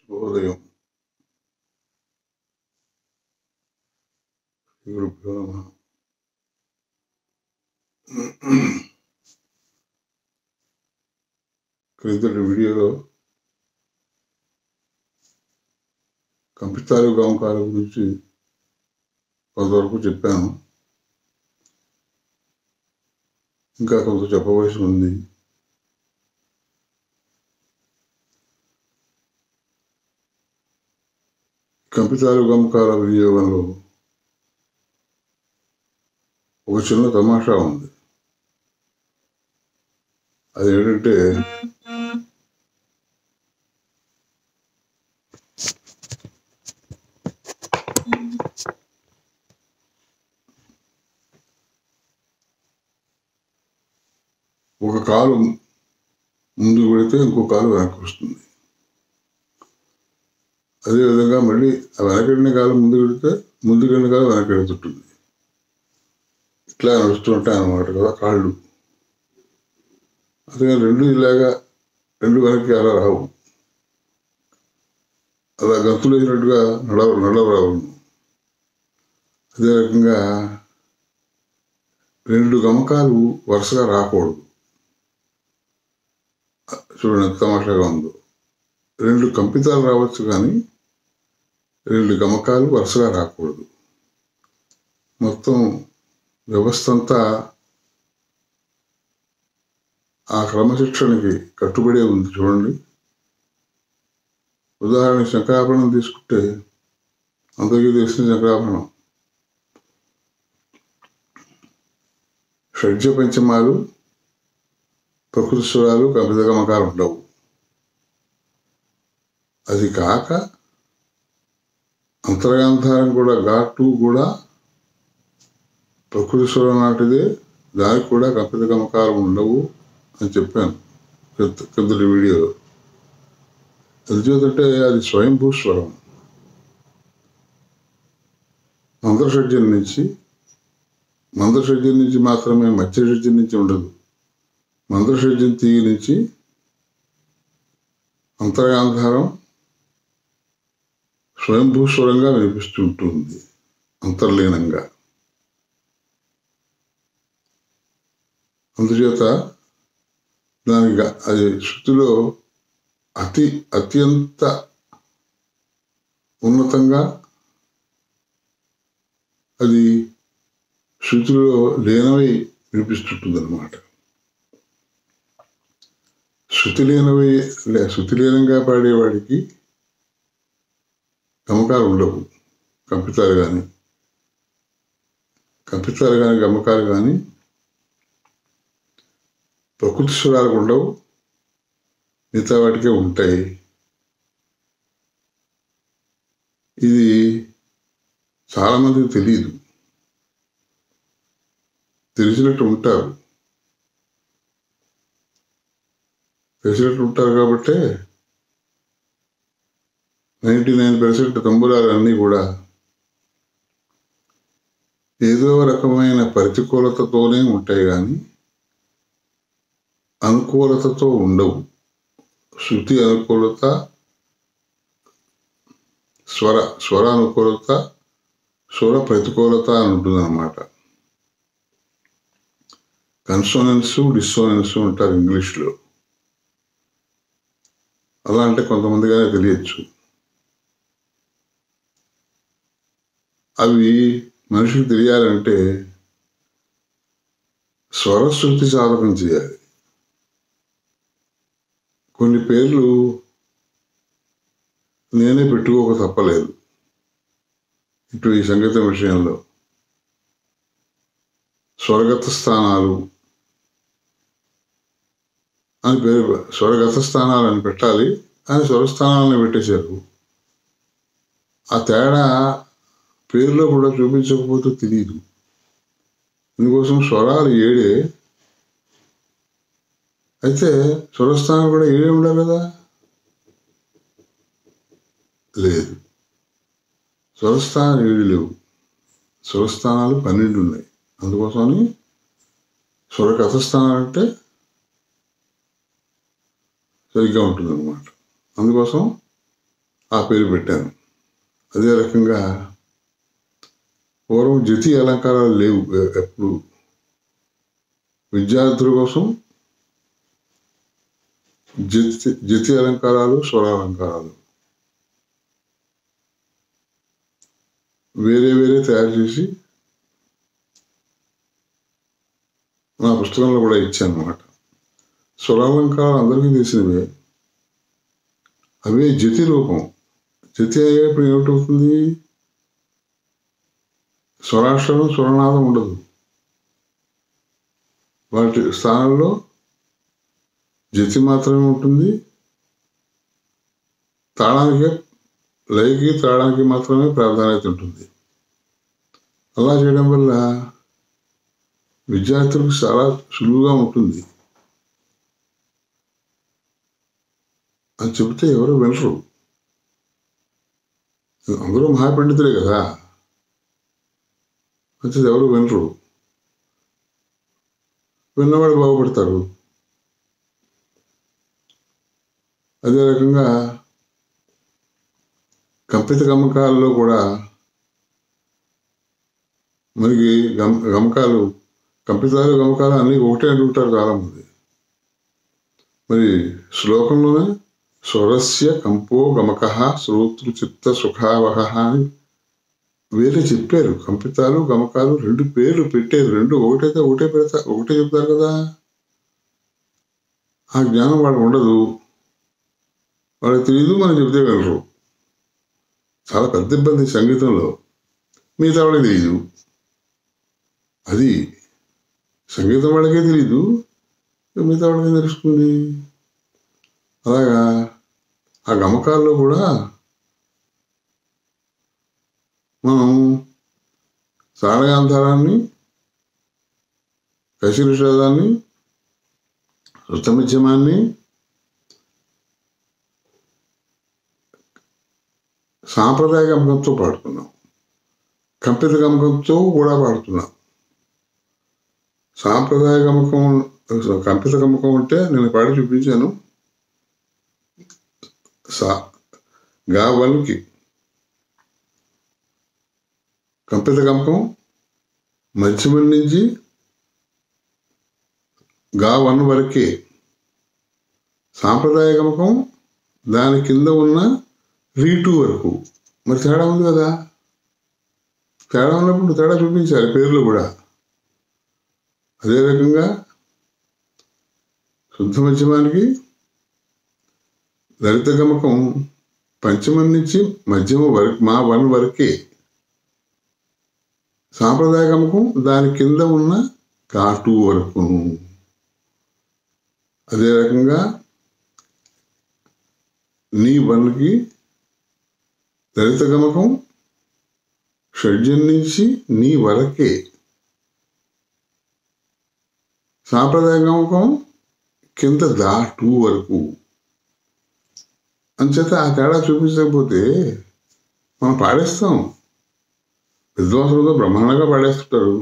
శుభోదయం శ్రీ గురుభ్యో నమః క్రిందటి వీడియోలో కంపితాలు గమకాల గురించి కొంతవరకు చెప్పాను ఇంకా కొంత చెప్పవలసి ఉంది కంపితాలు గమకాల వినియోగంలో ఒక చిన్న తమాషా ఉంది అది ఏంటంటే ఒక కాలు ముందుకు పెడితే ఇంకో కాలు వెనక్కి వస్తుంది అదేవిధంగా మళ్ళీ ఆ వెనకడిన కాలు ముందుకు పెడితే ముందుకెళ్ళిన కాలు వెనక్కి వెళ్తుంటుంది ఇట్లా నడుస్తుంటాయి అన్నమాట కదా కాళ్ళు అదే రెండు ఇలాగా రెండు వెనక్కి అలా రావు అలా గంతులు వేసినట్టుగా నడవ నడవరావు అదే రకంగా రెండు గమకాలు వరుసగా రాకూడదు చూడండి ఎంత తమాషాగా ఉందో రెండు కంపితాలు రావచ్చు కానీ రెండు గమకాలు వరుసగా రాకూడదు మొత్తం వ్యవస్థ అంతా ఆ క్రమశిక్షణకి కట్టుబడే ఉంది చూడండి ఉదాహరణ శంకరాభరణం తీసుకుంటే అందరికీ తెలిసిన శంకరాభరణం షడ్జ పంచమాలు ప్రకృతి స్వరాలు కవిత గమకాలు ఉండవు అది కాక అంతర్గాంధారం కూడా ఘాటు కూడా ప్రకృతి స్వరం నాటిదే దానికి కూడా కపిత గమకాలు ఉండవు అని చెప్పాను కిందటి వీడియోలో ఎందుచేతంటే అది స్వయంభూ స్వరం మంత్రషడ్యం నుంచి మంత్రషడ్యం నుంచి మాత్రమే మత్స్యషడ్యం నుంచి ఉండదు మంత్రషడ్యం తీగి నుంచి అంతర్గాంధారం స్వయంభూస్వరంగా వినిపిస్తుంటుంది అంతర్లీనంగా అందుచేత దానికి అది శృతిలో అతి అత్యంత ఉన్నతంగా అది శృతిలో లీనమై వినిపిస్తుంటుంది అనమాట శృతి లీనమై లే శృతి లీనంగా పాడేవాడికి గమకాలు ఉండవు కంపితాలు కానీ కంపితాలు కానీ గమకాలు కానీ ప్రకృతి స్వరాలకు ఉండవు మిగతా వాటికే ఉంటాయి ఇది చాలామందికి తెలియదు తెలిసినట్టు ఉంటారు తెలిసినట్టు ఉంటారు కాబట్టి నైంటీ నైన్ పర్సెంట్ తంబురాలన్నీ కూడా ఏదో రకమైన ప్రతికూలతతోనే ఉంటాయి కానీ అనుకూలతతో ఉండవు శృతి అనుకూలత స్వర స్వర అనుకూలత స్వర ప్రతికూలత అని ఉంటుందన్నమాట కన్సోనెన్స్ డిస్సోనెన్స్ ఉంటారు ఇంగ్లీష్లో అలా అంటే కొంతమందిగానే తెలియచ్చు అవి మనిషికి తెలియాలంటే స్వరశృతి సాధకం చేయాలి కొన్ని పేర్లు నేనే పెట్టుకోక తప్పలేదు ఇటు ఈ సంగీతం విషయంలో స్వరగత స్థానాలు అని పేరు స్వరగత స్థానాలని పెట్టాలి అని స్వరస్థానాలను పెట్టేశారు ఆ తేడా పేరులో కూడా చూపించకపోతే తెలియదు ఇందుకోసం స్వరాలు ఏడే అయితే స్వరస్థానం కూడా ఏడే ఉండాలి కదా లేదు స్వరస్థానాలు ఏడు లేవు స్వరస్థానాలు పన్నెండు ఉన్నాయి అందుకోసమని స్వర కథస్థానాలు అంటే సరిగ్గా ఉంటుంది అనమాట అందుకోసం ఆ పేరు పెట్టాను అదే రకంగా పూర్వం జతి అలంకారాలు లేవు ఎ- ఎప్పుడు విద్యార్థుల కోసం జతి జతి అలంకారాలు స్వరాలంకారాలు వేరే వేరే తయారు చేసి నా పుస్తకంలో కూడా ఇచ్చాను అనమాట స్వరాలంకారాలు అందరికీ తెలిసినవే అవే జతి రూపం జతి అయ్యేప్పుడు ఏమిటవుతుంది స్వరాక్షరం స్వరనాదం ఉండదు వాటి స్థానంలో జతి మాత్రమే ఉంటుంది తాళానికి లయకి తాళానికి మాత్రమే ప్రాధాన్యత ఉంటుంది అలా చేయడం వల్ల విద్యార్థులకు చాలా సులువుగా ఉంటుంది అని చెబితే ఎవరు వినరు అందరూ మహాపండితులే కదా అయితే ఎవరు వినరు విన్నవాడు బాగుపడతారు అదే రకంగా కంపిత గమకాలలో కూడా మనకి గమ గమకాలు కంపితాలు గమకాలు అన్నీ ఒకటే అంటుంటారు చాలామంది మరి శ్లోకంలోనే స్వరస్య కంపో గమక శ్రోతృ చిత్త సుఖావహ అని వేరే చెప్పారు కంపితాలు గమకాలు రెండు పేర్లు పెట్టారు రెండు ఒకటైతే ఒకటే పెడతా ఒకటే చెప్తారు కదా ఆ జ్ఞానం వాళ్ళకు ఉండదు వాళ్ళకి తెలియదు మనం చెబితే వినరు చాలా పెద్ద ఇబ్బంది సంగీతంలో మిగతా వాళ్ళకి తెలియదు అది సంగీతం వాళ్ళకే తెలియదు మిగతా వాళ్ళకి తెలుస్తుంది అలాగా ఆ గమకాల్లో కూడా మనం సారగాంధారాన్ని కశిరుషాదాన్ని శృతమిత్యమాన్ని సాంప్రదాయ గమకంతో పాడుతున్నాం కంపిత గమకంతో కూడా పాడుతున్నాం సాంప్రదాయ గమకం కంపిత గమకం అంటే నేను పాడి చూపించాను సా గా వన్కి కంపిత గమకం మధ్యమం నుంచి గా వన్ వరకే సాంప్రదాయ గమకం దాని కింద ఉన్న రీ టూ వరకు మరి తేడా ఉంది కదా తేడా ఉన్నప్పుడు తేడా చూపించాలి పేర్లు కూడా అదే రకంగా శుద్ధ మధ్యమానికి దళిత గమకం పంచమం నుంచి మధ్యమ వరకు మా వన్ వరకే సాంప్రదాయ గమకం దాని కింద ఉన్న కాటు వరకు అదే రకంగా నీ వన్కి దళిత గమకం షడ్జం నుంచి నీ వరకే సాంప్రదాయ గమకం కింద దా టూ వరకు అంచేత ఆ తేడా చూపించకపోతే మనం పాడేస్తాం విద్వాంసులతో బ్రహ్మాండంగా పాడేస్తుంటారు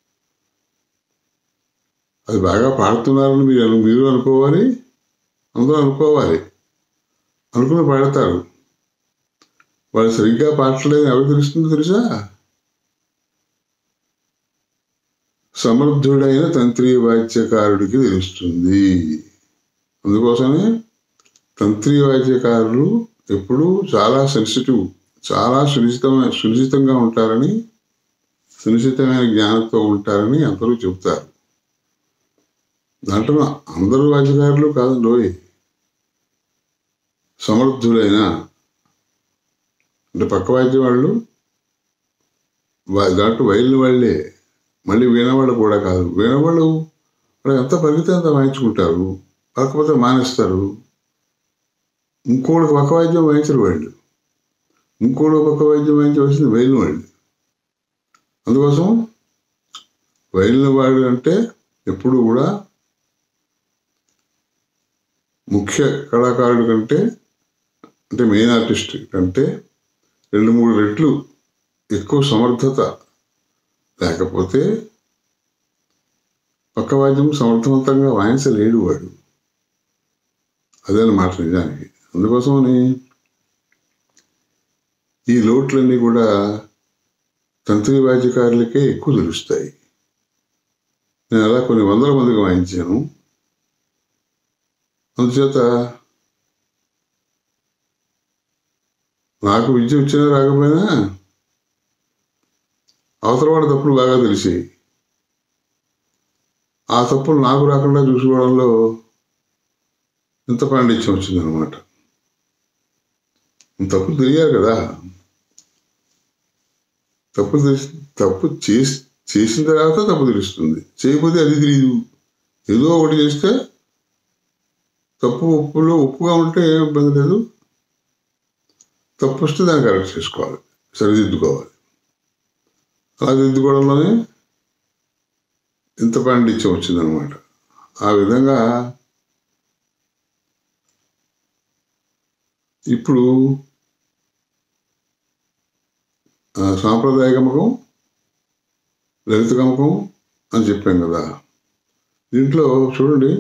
అది బాగా పాడుతున్నారని మీరు మీరు అనుకోవాలి అందరూ అనుకోవాలి అనుకుని పాడతారు వాళ్ళు సరిగ్గా పాడలేదని ఎవరు తెలుస్తుందో తెలుసా సమర్థుడైన తంత్రి వాద్యకారుడికి తెలుస్తుంది అందుకోసమే తంత్రి వాద్యకారులు ఎప్పుడూ చాలా సెన్సిటివ్ చాలా సునిశ్చితమైన సునిశ్చితంగా ఉంటారని సునిశ్చితమైన జ్ఞానంతో ఉంటారని అందరూ చెబుతారు దాంట్లో అందరూ వాద్యకారులు కాదు లోయ్ సమర్థులైన అంటే పక్క వాద్యం వాళ్ళు వా- దాంట్లో వైలిన వాళ్ళే మళ్ళీ వీణవాళ్ళు కూడా కాదు వీణవాళ్ళు వాళ్ళు ఎంత పరిగితే అంత వాయించుకుంటారు కాకపోతే మానేస్తారు ఇంకోటి పక్క వాద్యం వాయించరు వాళ్ళు ఇంకోటి పక్క వాద్యం వాయించవలసింది వైలిన వాళ్ళు అందుకోసం వైలిన వాడు అంటే ఎప్పుడు కూడా ముఖ్య కళాకారుడి కంటే అంటే మెయిన్ ఆర్టిస్ట్ కంటే రెండు మూడు రెట్లు ఎక్కువ సమర్థత లేకపోతే పక్క వాద్యం సమర్థవంతంగా వాయించలేడు వాడు అదనమాట నిజానికి అందుకోసమని ఈ లోట్లన్నీ కూడా తంత్రి వాద్యకారులకే ఎక్కువ తెలుస్తాయి నేను అలా కొన్ని వందల మందికి వాయించాను అందుచేత నాకు విద్య వచ్చినా రాకపోయినా అవతల వాడి తప్పులు బాగా తెలిసి ఆ తప్పులు నాకు రాకుండా చూసుకోవడంలో ఇంత పాండిత్యం వచ్చిందనమాట తప్పు తెలియాలి కదా తప్పు తెలిసి తప్పు చేసి చేసిన తర్వాత తప్పు తెలుస్తుంది చేయకపోతే అది తెలియదు ఏదో ఒకటి చేస్తే తప్పు ఉప్పులో ఉప్పుగా ఉంటే ఏం ఇబ్బంది లేదు తప్పు వస్తే దాన్ని కరెక్ట్ చేసుకోవాలి సరిదిద్దుకోవాలి అలా దిద్దుకోవడంలోనే ఇంత పాండిత్యం వచ్చిందనమాట ఆ విధంగా ఇప్పుడు ఆ, సాంప్రదాయ గమకం లలిత గమకం అని చెప్పాం కదా దీంట్లో చూడండి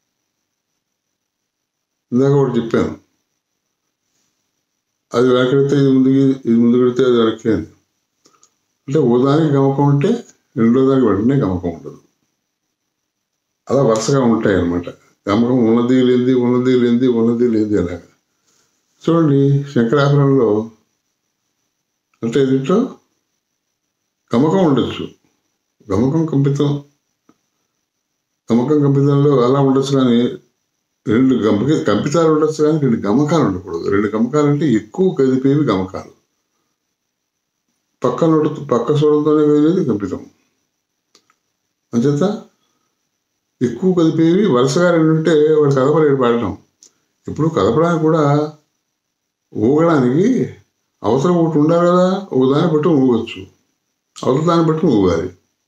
ఇందాక ఒకటి చెప్పాను అది వెనకెడితే ఇది ముందుకి ఇది ముందు పెడితే అది వెనక్కి అని అంటే ఓ దానికి గమకం ఉంటే రెండో దానికి వెంటనే గమకం ఉండదు అలా వరుసగా ఉంటాయి అన్నమాట గమకం ఉన్నది లేనిది ఉన్నది లేనిది ఉన్నది లేనిది అలాగా చూడండి శంకరాభరణంలో అంటే దీంట్లో గమకం ఉండొచ్చు గమకం కంపితం గమకం కంపితంలో అలా ఉండొచ్చు కానీ రెండు గమక కంపితాలు ఉండొచ్చు కానీ రెండు గమకాలు ఉండకూడదు రెండు గమకాలు అంటే ఎక్కువ కదిపేవి గమకాలు పక్క నోటు పక్క చూడంతోనే కదిలేది కంపితం అంచేత ఎక్కువ కదిపేవి వరుసగా రెండు ఉంటే వాడు కదపలేడు పాడటం ఇప్పుడు కదపడానికి కూడా ఊగడానికి అవసరం ఒకటి ఉండాలి కదా ఒక దాన్ని బట్టి ఊగచ్చు అవతల దాన్ని బట్టి ఊగాలి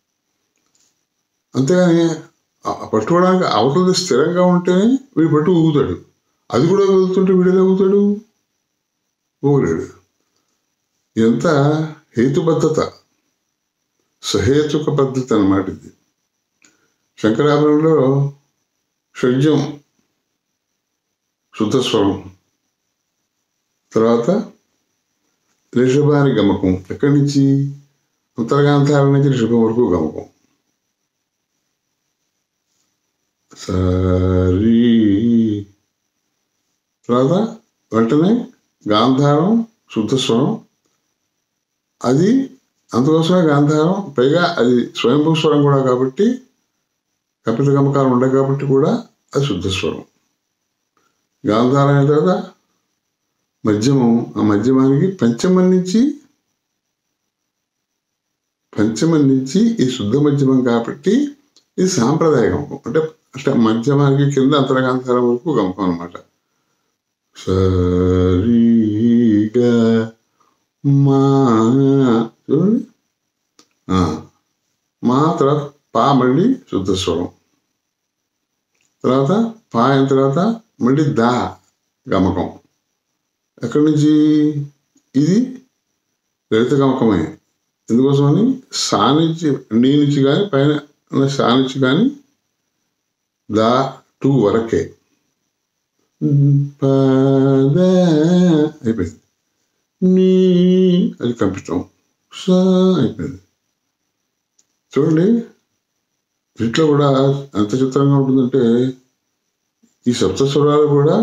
అంతేగాని ఆ- పట్టుకోవడానికి అవతలది స్థిరంగా ఉంటేనే వీడు పట్టు ఊగుతాడు అది కూడా వెళ్తుంటే వీడు ఎలా ఊగుతాడు ఊగలేడు ఎంత హేతుబద్ధత సహేతుక పద్ధతి అన్నమాట ఇది శంకరాభరణంలో షడ్జం శుద్ధ స్వరం తర్వాత రిషభాని గమకం ఎక్కడి నుంచి అంతర్గాంధాల నుంచి రిషభం వరకు గమకం సరి తర్వాత వెంటనే గాంధారం శుద్ధ స్వరం అది అందుకోసమే గాంధారం పైగా అది స్వయంభూ స్వరం కూడా కాబట్టి కపిల గమకాలు ఉండవు కాబట్టి కూడా అది శుద్ధ స్వరం గాంధారం అయిన తర్వాత మధ్యమం ఆ మధ్యమానికి పంచమం నుంచి పంచమం నుంచి ఈ శుద్ధ మధ్యమం కాబట్టి ఇది సాంప్రదాయ గమకం అంటే అంటే మధ్యమానికి కింద అంతరగాంతరం వరకు గమకం అనమాట సరిగా మా చూడండి ఆ, మా తర్వాత పా మళ్ళీ శుద్ధ స్వరం తర్వాత పా అయిన తర్వాత మళ్ళీ దా గమకం ఎక్కడి నుంచి ఇది లలిత గమకమే ఎందుకోసమని సా నుంచి నీ నుంచి కానీ పైన ఉన్న సా నుంచి కానీ దా టూ వరకే పద అయిపోయింది నీ అది కంపితం సా అయిపోయింది చూడండి దీంట్లో కూడా ఎంత చిత్రంగా ఉంటుందంటే ఈ సప్తస్వరాలు కూడా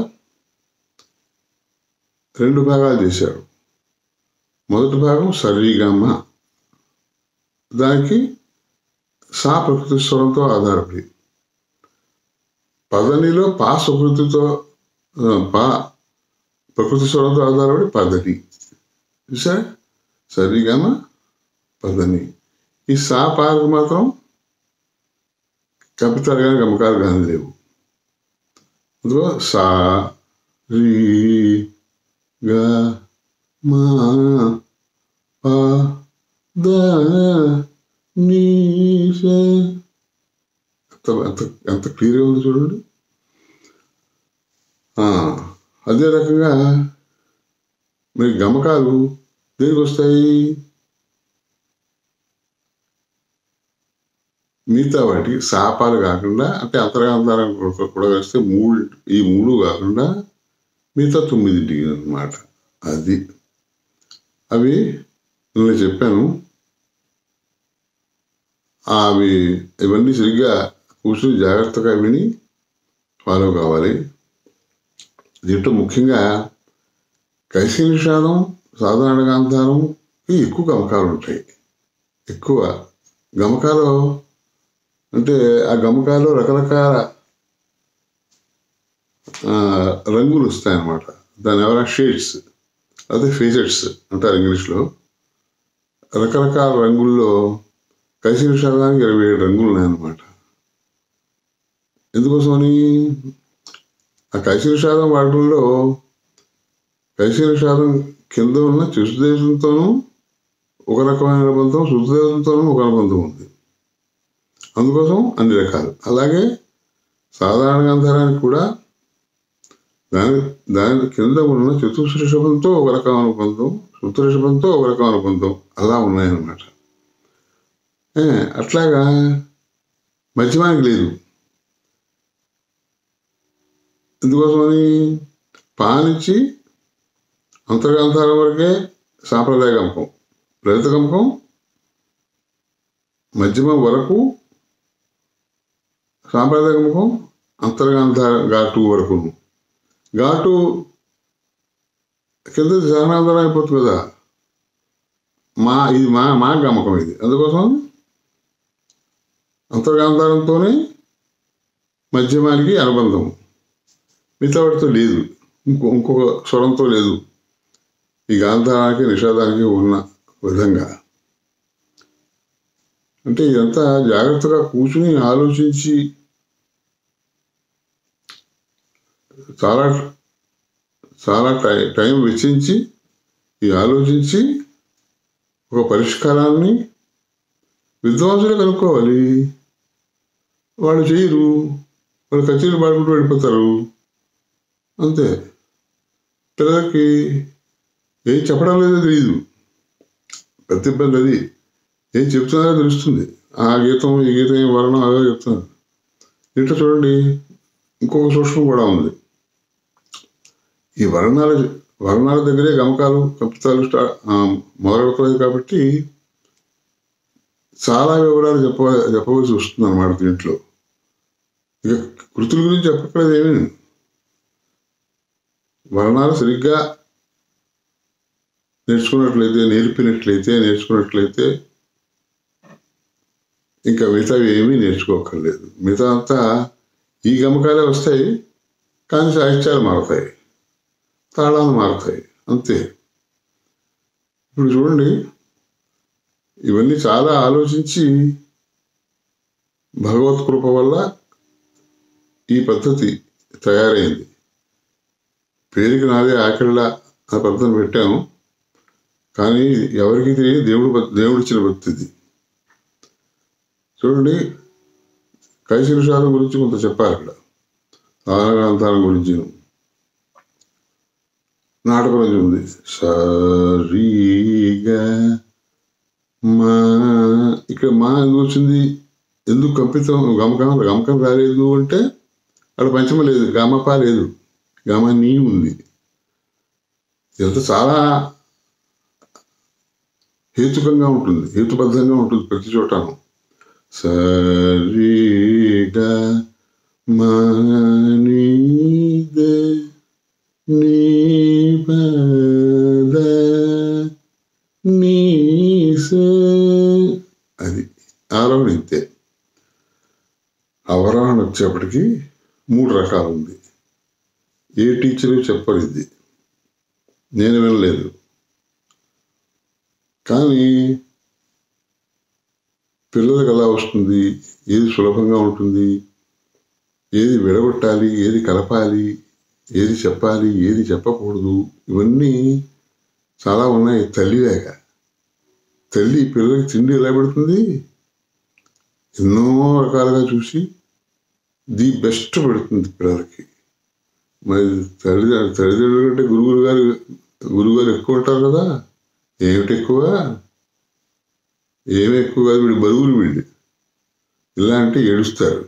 రెండు భాగాలు చేశారు మొదటి భాగం సరిగమ దానికి సా ప్రకృతి స్వరంతో ఆధారపడి పదనిలో పా సుకృతితో ఆ, పా ప్రకృతి స్వరంతో ఆధారపడి పదని చూసారా సరిగమ పదని ఈ సా పాలకు మాత్రం కపితాలు కానీ గమకాలు కానీ లేవు అందులో సా రీ గా మా పా ద నీ సా ఎంత ఎంత ఎంత క్లియర్గా ఉంది చూడండి ఆ, అదే రకంగా మరి గమకాలు దేనికి వస్తాయి మిగతా వాటికి శాపాలు కాకుండా అంటే అంతర్గాంధారం కూడా కూడా వేస్తే మూడు ఈ మూడు కాకుండా మిగతా తొమ్మిదింటికి అనమాట అది అవి నేను చెప్పాను అవి ఇవన్నీ సరిగ్గా కూర్చొని జాగ్రత్తగా విని ఫాలో కావాలి దీంట్లో ముఖ్యంగా కైసి నిషాదం సాధారణ గాంధారం ఎక్కువ గమకాలు ఉంటాయి ఎక్కువ గమకాలు అంటే ఆ గమకాలు రకరకాల ఆ, రంగులు వస్తాయన్నమాట దాని ఎవరైనా షేడ్స్ అదే ఫేజెట్స్ అంటారు ఇంగ్లీష్లో రకరకాల రంగుల్లో కైసి నిషాదానికి ఇరవై ఏడు రంగులు ఉన్నాయన్నమాట ఎందుకోసమని ఆ కైసి నిషాదం వాడటంలో కైసి నిషాదం కింద ఉన్న చతుర్దేశంతోనూ ఒక రకమైన అనుబంధం శుద్ధదేశంతోనూ ఒక అనుబంధం ఉంది అందుకోసం అన్ని రకాలు అలాగే సాధారణ గంధరానికి కూడా దాని దాని కింద ఉన్న చతుర్షభంతో ఒక రకం అనుబంధం శుద్ధృషభంతో ఒక రకం అనుబంధం అలా ఉన్నాయన్నమాట ఏ, అట్లాగా మధ్యమానికి లేదు ఎందుకోసమని పానిచ్చి అంతర్గంధాల వరకే సాంప్రదాయ గమకం లలిత గమకం మధ్యమ వరకు సాంప్రదాయ గమకం అంతర్గంధ ఘాటు వరకు ఘాటు కింద సహనాంతరం అయిపోతుంది కదా మా ఇది మా మా గమకం ఇది అందుకోసం అంతర్గాంధారంతోనే మధ్యమానికి అనుబంధం మిగతా వాటితో లేదు ఇంకో ఇంకొక స్వరంతో లేదు ఈ గాంధారానికి నిషాదానికి ఉన్న విధంగా అంటే ఇదంతా జాగ్రత్తగా కూర్చుని ఆలోచించి చాలా చాలా టై టైం వెచ్చించి ఈ ఆలోచించి ఒక పరిష్కారాన్ని విద్వాంసులు కనుక్కోవాలి వాళ్ళు చేయరు వాళ్ళు కచేరీ పాడుకుంటూ వెళ్ళిపోతారు అంతే పిల్లలకి ఏం చెప్పడం లేదో తెలియదు పెద్ద ఇబ్బంది అది ఏం చెప్తున్నారో తెలుస్తుంది ఆ గీతం ఈ గీతం ఈ వర్ణం అదే చెప్తున్నారు ఇంట్లో చూడండి ఇంకొక సూక్ష్మం కూడా ఉంది ఈ వర్ణాల వర్ణాల దగ్గరే గమకాలు కపితాలు స్టా ఆ, మొదలవుతాయి కాబట్టి చాలా వివరాలు చెప్ప చెప్పవలసి వస్తుంది అన్నమాట దీంట్లో ఇక కృతుల గురించి చెప్పక్కర్లేదు ఏమీ వర్ణాలు సరిగ్గా నేర్చుకున్నట్లయితే నేర్పినట్లయితే నేర్చుకున్నట్లయితే ఇంకా మిగతావి ఏమీ నేర్చుకోక్కర్లేదు మిగతా అంతా ఈ గమకాలే వస్తాయి కానీ సాహిత్యాలు మారుతాయి తాళాలు మారుతాయి అంతే ఇప్పుడు చూడండి ఇవన్నీ చాలా ఆలోచించి భగవత్ కృప వల్ల ఈ పద్ధతి తయారైంది పేరుకి నాదే ఆకళ్ళ ఆ పద్ధతిని పెట్టాము కానీ ఎవరికి తెలియదు దేవుడు ప- దేవుడు ఇచ్చిన భక్తి ఇది చూడండి కైశిరుషాల గురించి కొంత చెప్పారు ఇక్కడ సాధారణాంతాల గురించి నాటకం నుంచి ఉంది సరిగా మా ఇక్కడ మా ఎందుకు వచ్చింది ఎందుకు కంపితం గమకం గమకం రాలేదు అంటే అక్కడ పంచమ లేదు గమప లేదు గమ నీ ఉంది ఇదంతా చాలా హేతుకంగా ఉంటుంది హేతుబద్ధంగా ఉంటుంది ప్రతి చోటను సరిగా మనీదే నీ పద నీసే అది ఆరోహణ ఇంతే అవరోహణ వచ్చేప్పటికి మూడు రకాలు ఉంది ఏ టీచరు చెప్పరు ఇది నేను వినలేదు కానీ పిల్లలకు ఎలా వస్తుంది ఏది సులభంగా ఉంటుంది ఏది విడగొట్టాలి ఏది కలపాలి ఏది చెప్పాలి ఏది చెప్పకూడదు ఇవన్నీ చాలా ఉన్నాయి తల్లిలేక తల్లి పిల్లలకి తిండి ఎలా పెడుతుంది ఎన్నో రకాలుగా చూసి ది బెస్ట్ పెడుతుంది పిల్లలకి మరి తల్లి తల్లిదండ్రుల కంటే గురువులు గారు గురువు గారు ఎక్కువ ఉంటారు కదా ఏమిటి ఎక్కువ ఏమి ఎక్కువ కాదు వీడు బరువులు వీళ్ళు ఇలా అంటే ఏడుస్తారు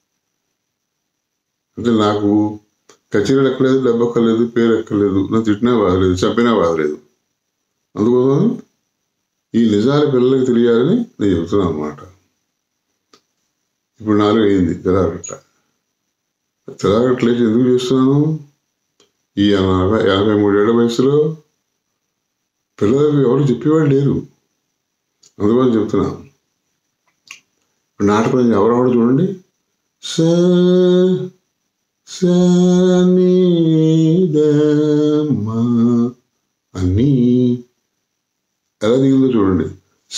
అంటే నాకు కచేరీలు ఎక్కలేదు డబ్బు ఎక్కలేదు పేరు ఎక్కలేదు నా తిట్టినా బాగలేదు చంపినా బాగలేదు అందుకోసం ఈ నిజాలు పిల్లలకి తెలియాలని నేను చెబుతున్నాను అనమాట ఇప్పుడు నాలుగు అయింది తెల్లారగట్ల తెల్లారగట్ల లేచి ఎందుకు చేస్తున్నాను ఈ ఎనభై యాభై మూడేళ్ల వయసులో పిల్లలకు ఎవరు చెప్పేవాళ్ళు లేరు అందుకని చెప్తున్నాను ఇప్పుడు నాటకం ఎవరెవరు చూడండి స సనిదమ అన్నీ ఎలా దిగిందో చూడండి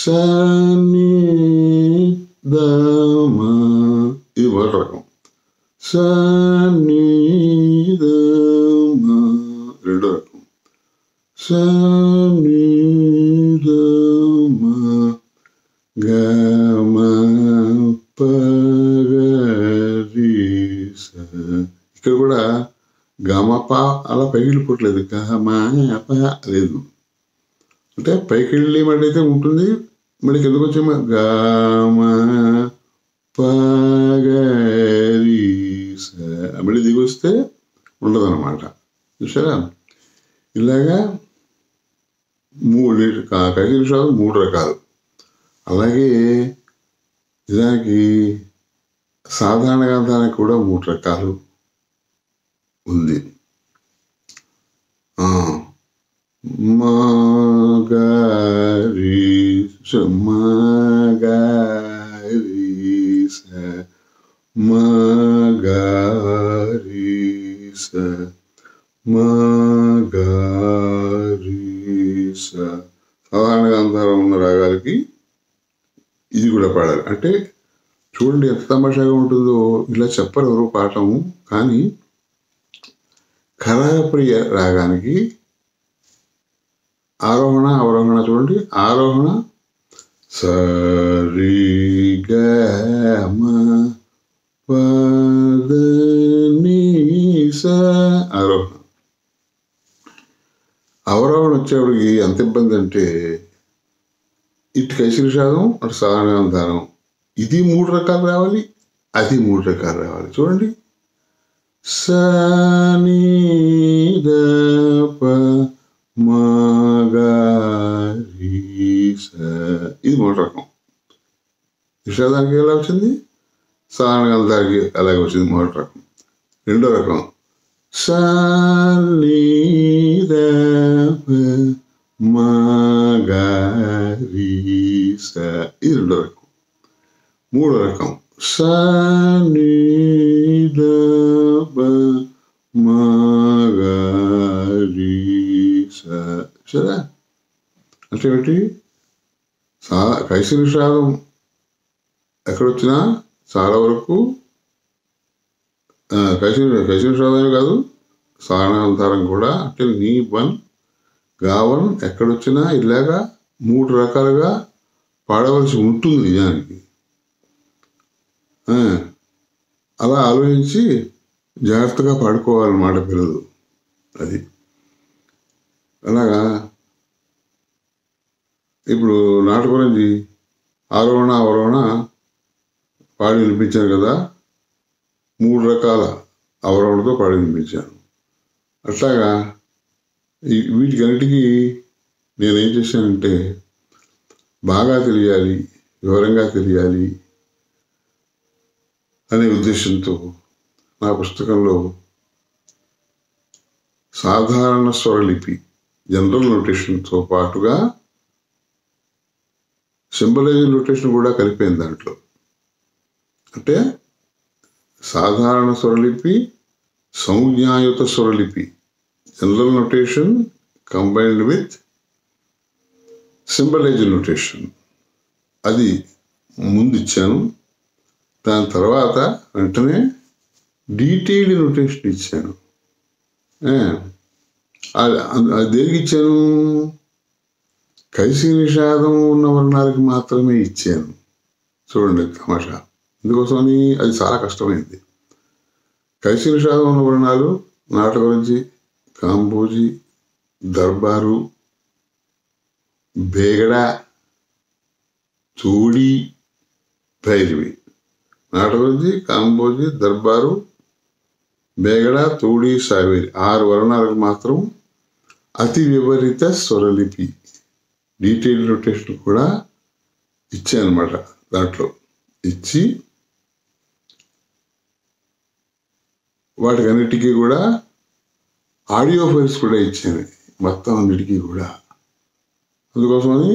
సనిదమ ఇది మొదటి రకం సనిదమ రెండో రకం సనిదమ గమ పగరీస ఇక్కడ కూడా గమప అలా పైకి వెళ్ళిపోవట్లేదు గమప లేదు అంటే పైకి వెళ్ళి అయితే ఉంటుంది మళ్ళీ కిందకు వచ్చే గమ పగరీస మళ్ళీ దిగి వస్తే ఉండదన్నమాట చూసారా ఇలాగా మూడు కైకి నిమిషాలు మూడు రకాలు అలాగే నిజానికి సాధారణ గ్రంథానికి కూడా మూడు రకాలు ఉంది మగరి మగరీస మగరీస మగరీస సాధారణ గ్రంథాలు ఉన్న రాగాలకి ఇది కూడా పాడాలి అంటే చూడండి ఎంత తమాషాగా ఉంటుందో ఇలా చెప్పరు ఎవరు పాఠము కానీ కళాప్రియ రాగానికి ఆరోహణ అవరోహణ చూడండి ఆరోహణ సరి గమ పదని స ఆరోహణ అవరోహణ వచ్చేవాడికి ఎంత ఇబ్బంది అంటే ఇటు కైశిరిషాదం అటు సాధారణ దానం ఇది మూడు రకాలు రావాలి అది మూడు రకాలు రావాలి చూడండి సనీదప మగరీస ఇది మూడు రకం నిషేధానికి ఎలా వచ్చింది సాధారణ దానికి అలాగే వచ్చింది మొదటి రకం రెండో రకం సనీదప మగరీస ఇది రెండో రకం మూడో రకం సనిదబ మగరీస సరే అంటే ఏమిటి సా కైసి నిషాదం ఎక్కడొచ్చినా చాలా వరకు కైసి కైసి నిషాదమే కాదు సారణాంతరం కూడా అంటే నీ వన్ గావన్ ఎక్కడొచ్చినా ఇలాగా మూడు రకాలుగా పాడవలసి ఉంటుంది నిజానికి అలా ఆలోచించి జాగ్రత్తగా పాడుకోవాలన్నమాట పిల్లలు అది అలాగా ఇప్పుడు నాటకం గురించి ఆరోహణ అవరోహణ పాడి వినిపించాను కదా మూడు రకాల అవరోహణతో పాడి వినిపించాను అట్లాగా ఈ వీటికన్నిటికీ నేనేం చేశానంటే బాగా తెలియాలి వివరంగా తెలియాలి అనే ఉద్దేశంతో నా పుస్తకంలో సాధారణ స్వరలిపి జనరల్ నోటేషన్తో పాటుగా సింబలైజ్ నోటేషన్ కూడా కలిపాను దాంట్లో అంటే సాధారణ స్వరలిపి సంజ్ఞాయుత స్వరలిపి general notation combined with symbolize notation అది ముందు ఇచ్చాను దాని తర్వాత వెంటనే డీటెయిల్డ్ నోటేషన్ ఇచ్చాను అది దేనికి ఇచ్చాను కైసి నిషాదం ఉన్న వర్ణాలకి మాత్రమే ఇచ్చాను చూడండి తమాషా అందుకోసమని అది చాలా కష్టమైంది కైసి నిషాదం ఉన్న వర్ణాలు నాటక గురించి కాంబోజీ దర్బారు బేగడ చూడి భైరవి నాటక గురించి కాంబోజీ దర్బారు బేగడ తూడి సావేరి ఆరు వర్ణాలకు మాత్రం అతి విపరీత స్వరలిపి డీటెయిల్ నోటేషన్ కూడా ఇచ్చానమాట దాంట్లో ఇచ్చి వాటికన్నిటికీ కూడా ఆడియో ఫైల్స్ కూడా ఇచ్చాను మొత్తం అన్నిటికీ కూడా అందుకోసమని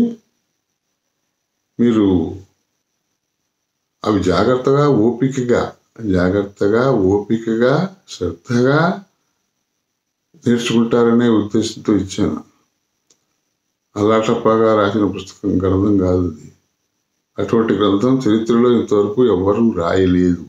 మీరు అవి జాగ్రత్తగా ఓపికగా జాగ్రత్తగా ఓపికగా శ్రద్ధగా నేర్చుకుంటారనే ఉద్దేశంతో ఇచ్చాను అలాటప్పగా రాసిన పుస్తకం గ్రంథం కాదు అది అటువంటి గ్రంథం చరిత్రలో ఇంతవరకు ఎవరూ రాయలేదు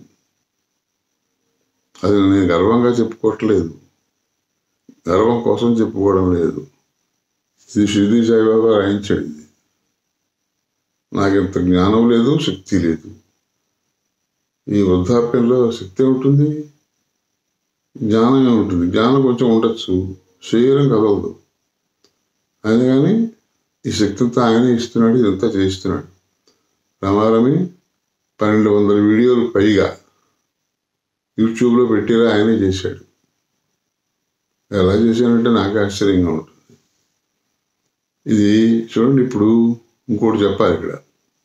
అది నేను గర్వంగా చెప్పుకోవట్లేదు గర్వం కోసం చెప్పుకోవడం లేదు ఇది షిరిడి సాయిబాబా రాయించాడు ఇది నాకు ఇంత జ్ఞానం లేదు శక్తి లేదు ఈ వృద్ధాప్యంలో శక్తి ఉంటుంది జ్ఞానమే ఉంటుంది జ్ఞానం కొంచెం ఉండొచ్చు శరీరం కదలదు ఆయన కానీ ఈ శక్తితో ఆయనే ఇస్తున్నాడు ఇదంతా చేయిస్తున్నాడు రమారమి పన్నెండు వందల వీడియోలు పైగా యూట్యూబ్లో పెట్టేలా ఆయనే చేశాడు ఎలా చేశానంటే నాకు ఆశ్చర్యంగా ఉంటుంది ఇది చూడండి ఇప్పుడు ఇంకోటి చెప్పాలి ఇక్కడ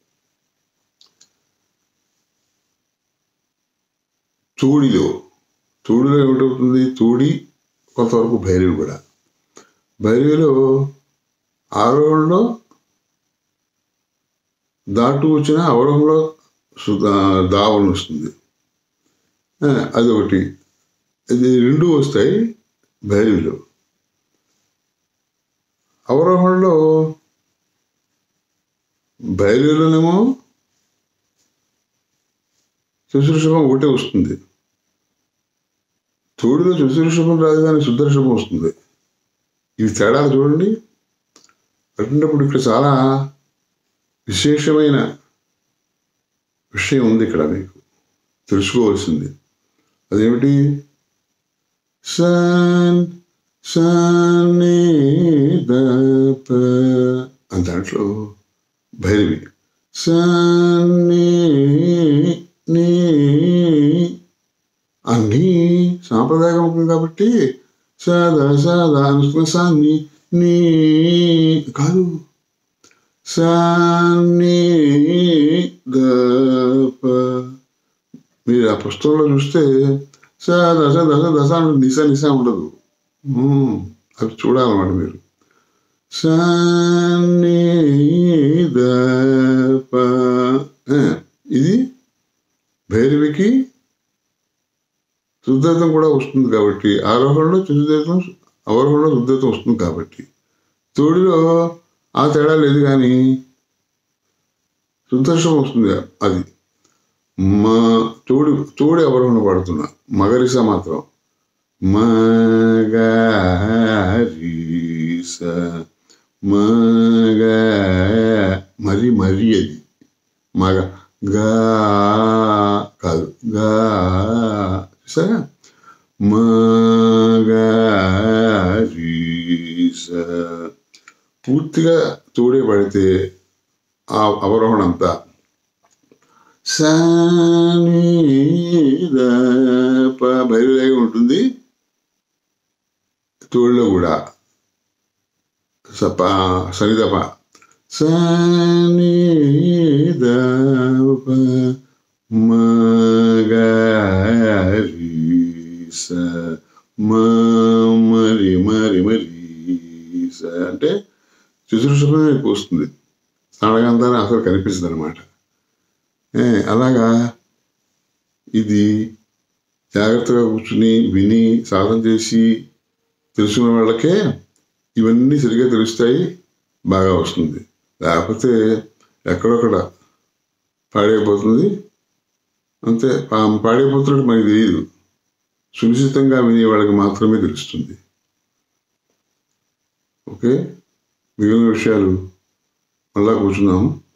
తూడిలో తూడిలో ఏమిటవుతుంది తూడి కొంతవరకు భైరవి కూడా భైరవిలో ఆరోహణలో దాటు వచ్చిన అవరోహంలో దావన వస్తుంది ఆ, అదొకటి ఇది రెండు వస్తాయి భైరవిలో అవరోహణలో భైరవిలోనేమో చతుర్షభం ఒకటే వస్తుంది తోడులో చతుర్షభం రాదు కానీ శుద్ధర్షభం వస్తుంది ఇవి తేడాలు చూడండి అటువంటిప్పుడు ఇక్కడ చాలా విశేషమైన విషయం ఉంది ఇక్కడ మీకు తెలుసుకోవాల్సింది అదేమిటి సన్ సని దప అని దాంట్లో భైరవి సని నీ అన్నీ సాంప్రదాయకం కాబట్టి సదా సదా అనుకున్న సాన్ని నీ కాదు సాన్ని దప మీరు ఆ పుస్తకంలో చూస్తే స దశ దశ దశ అంటే నిశ నిశ ఉండదు ఉమ్, అవి చూడాలన్నమాట మీరు సాన్ని దప ఆ, ఇది భైరవికి శుద్ధత్వం కూడా వస్తుంది కాబట్టి ఆరోహణలో శుద్ధత్వం అవరోహణలో శుద్ధత్వం వస్తుంది కాబట్టి తోడిలో ఆ తేడా లేదు కానీ శుద్ధర్షం వస్తుంది అది మా తోడి తోడి అవరోహణ పడుతున్నా మగరిస మాత్రం మగరిస మగ మరి మరి అది మగ గా కాదు గా సరే మగరిస పూర్తిగా తోడే పడితే ఆ అవరోహణ అంతా సనిదప భైరవిలాగే ఉంటుంది తోడులో కూడా సప సనిదప సనిదప మగరీస మరి మరి మరి అంటే చతుర్శుభమే ఎక్కువ వస్తుంది తాళగంధాన్ని అసలు కనిపిస్తుంది అనమాట అలాగా ఇది జాగ్రత్తగా కూర్చుని విని సాధన చేసి తెలుసుకున్న వాళ్ళకే ఇవన్నీ సరిగ్గా తెలుస్తాయి బాగా వస్తుంది లేకపోతే ఎక్కడొక్కడ పాడైపోతుంది అంతే పా- పాడైపోతున్నట్టు మనకి తెలియదు సునిశ్చితంగా వినే వాళ్ళకి మాత్రమే తెలుస్తుంది ఓకే మిగిలిన విషయాలు మళ్ళా కూర్చున్నాము